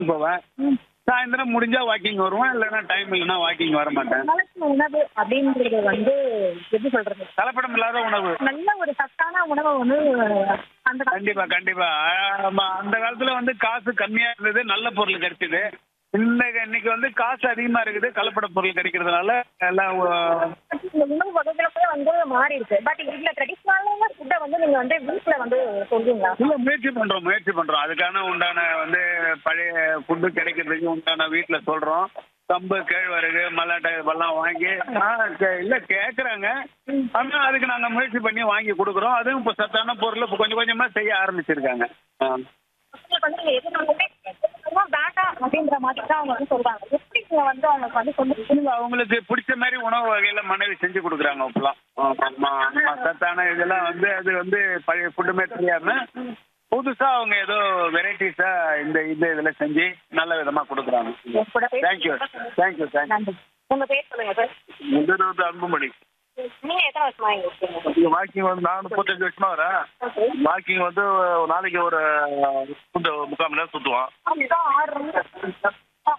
போவேன் சாயந்தரம் முடிஞ்சா வாக்கிங் வருவேன் இல்லைன்னா டைம் இல்லைன்னா வாக்கிங் வர மாட்டேன் கலப்பின உணவு அப்படின்றது வந்து எப்படி சொல்றது கலப்படம் இல்லாத உணவு நல்ல ஒரு சத்தான உணவை வந்து அந்த காலத்துல கண்டிப்பா கண்டிப்பா ஆமா அந்த காலத்துல வந்து காசு கம்மியா இருந்தது நல்ல பொருள் கிடைச்சது இன்னைக்கு இன்னைக்கு வந்து காசு அதிகமா இருக்குது கலப்பட பொருள் கிடைக்கிறதுனால எல்லாம் அஹ், இந்த உணவு வகைகளுமே வந்து மாறி இருக்கு பட் இதுல ட்ரெடிஷ்னலான ஃபுட்டை வந்து நீங்க வந்து வீட்டுல வந்து சொல்றீங்களா இல்ல முயற்சி பண்றோம் முயற்சி பண்றோம் அதுக்கான உண்டான வந்து பழைய ஃபுட்டு கிடைக்கிறதுக்கு உண்டான வீட்டுல சொல்றோம் கம்பு கேழ்வரகு மல்லாட்டை இதெல்லாம் வாங்கி ஆ, கே- இல்ல கேக்குறாங்க ஆனா அதுக்கு நாங்க முயற்சி பண்ணி வாங்கி கொடுக்குறோம் அதுவும் இப்ப சத்தான பொருள் இப்ப கொஞ்சம் கொஞ்சமா செய்ய ஆரம்பிச்சிருக்காங்க ஆ. பசங்களுக்கு வந்து நீங்க எதுனாலுமே வேண்டாம் அப்படின்ற மாதிரி தான் அவங்க வந்து சொல்றாங்க எப்படி நீங்க வந்து அவங்களுக்கு வந்து சொல்லி இல்ல, அவங்களுக்கு பிடிச்ச மாதிரி உணவு வகையில மனைவி செஞ்சு கொடுக்குறாங்க இப்பெல்லாம் ஆமா, ஆமா, சத்தான இதெல்லாம் வந்து அது வந்து பழைய ஃபுட்டுமே தெரியாம புதுசா அவங்க ஏதோ வெரைட்டிஸா இந்த இந்த இதுல செஞ்சு நல்ல விதமா கொடுக்குறாங்க என் கூட பேச தேங்க்யூ தேங்க்யூ தேங்க்யூ நன்றி உங்க பேர் சொல்லுங்க சார் முதல் வந்து அன்புமணி நீங்க எத்தனை வருஷமா இங்க இருக்கீங்க இங்க வாக்கிங் வந்து நான் முப்பத்தஞ்சு வருஷமா வரேன் ஓகே வாக்கிங் வந்து ஒரு நாளைக்கு ஒரு சுத்த முக்கால் மணி நேரம் சுத்துவோம் அதுதான் ஆறு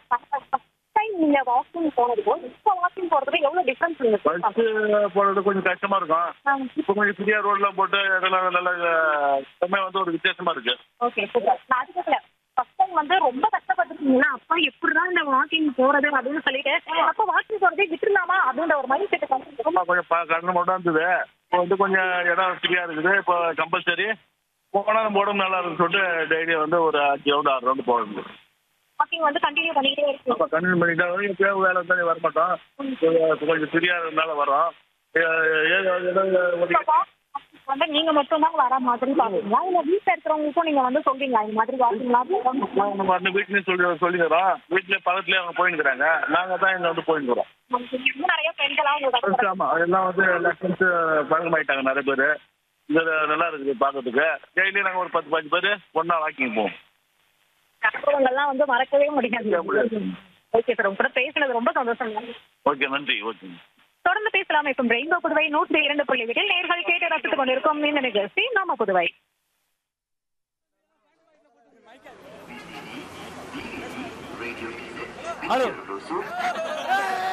டைம் நீங்க வாக்கிங் போனதுக்கும் இப்போ வாக்கிங் போறதுக்கு எவ்வளவு டிஃபரன்ஸ் பஸ் போறது கொஞ்சம் கஷ்டமா இருக்கும் இப்போ கொஞ்சம் ஃப்ரீயா ரோட்லாம் போட்டு இதெல்லாம் நல்ல எல்லாமே வந்து ஒரு வித்தியாசமா இருக்கு ஓகே சூப்பர் நான் அதுக்கு கேட்கல ஃபர்ஸ்ட் டைம் வந்து ரொம்ப கஷ்டப்பட்டுருக்கீங்களா அப்பா எப்படிதான் இந்த வாக்கிங் போறது அப்படின்னு சொல்லிட்டு அப்போ வாக்கிங் போறதே விட்டுலாமா அப்படின்ற ஒரு மைண்ட் செட் ஆமா கொஞ்சம் ப- கடன் மட்டும் இருந்தது இப்போ வந்து கொஞ்சம் இடம் ஃப்ரீயா இருக்குது இப்போ கம்பல்சரி போனாலும் போடும் நல்லா இருக்குன்னு சொல்லிட்டு டெய்லி வந்து ஒரு அஞ்சு ரவுண்டு ஆறு ரவுண்டு போகணும் வாக்கிங் வந்து கண்டினியூ பண்ணிட்டே இருக்கு அப்போ கண்டினியூ பண்ணிட்டா எப்பயோ வேலை இருந்தாலும் வர மாட்டோம் இப்போ கொஞ்சம் ஃப்ரீயா இருந்தாலும் வரோம் ஏ- ஏ- இடம் ஒதுக்கி- வந்து நீங்க மட்டும் தான் வர மாதிரி பாக்குறீங்களா இல்ல வீட்டுல இருக்கிறவங்களுக்கும் நீங்க வந்து சொல்றீங்களா இந்த மாதிரி வாக்கிங்லாம் நம்ம அந்த வீட்லயும் சொல்லி சொல்லிக்கிறோம் வீட்டுல பக்கத்துலயே அவங்க போயிங்கிறாங்க நாங்க தான் இங்க வந்து போயிங்கிறோம் இன்னும் நிறைய பெண்களாம் உங்களுக்கு ஆமா எல்லாம் வந்து எல்லா ஃப்ரெண்ட்ஸ் பழக்கமாயிட்டாங்க நிறைய பேர் இது நல்லா இருக்குது பார்க்கறதுக்கு டெய்லி நாங்க ஒரு பத்து பதினஞ்சு பேர் ஒண்ணா வாக்கிங் போவோம் அனுபவங்கள்லாம் வந்து மறக்கவே முடியாது ஓகே சார் உங்க கூட பேசுனது ரொம்ப சந்தோஷம் ஓகே நன்றி ஓகே தொடர்ந்து பேசலாம் இப்போ ரெயின்போ புதுவை நூற்றி இரண்டு புள்ளி வீட்டில் நேர்கள் கேட்டு ரசித்துக் கொண்டிருக்கும் இந்த நிகழ்ச்சி நாம புதுவை ஹலோ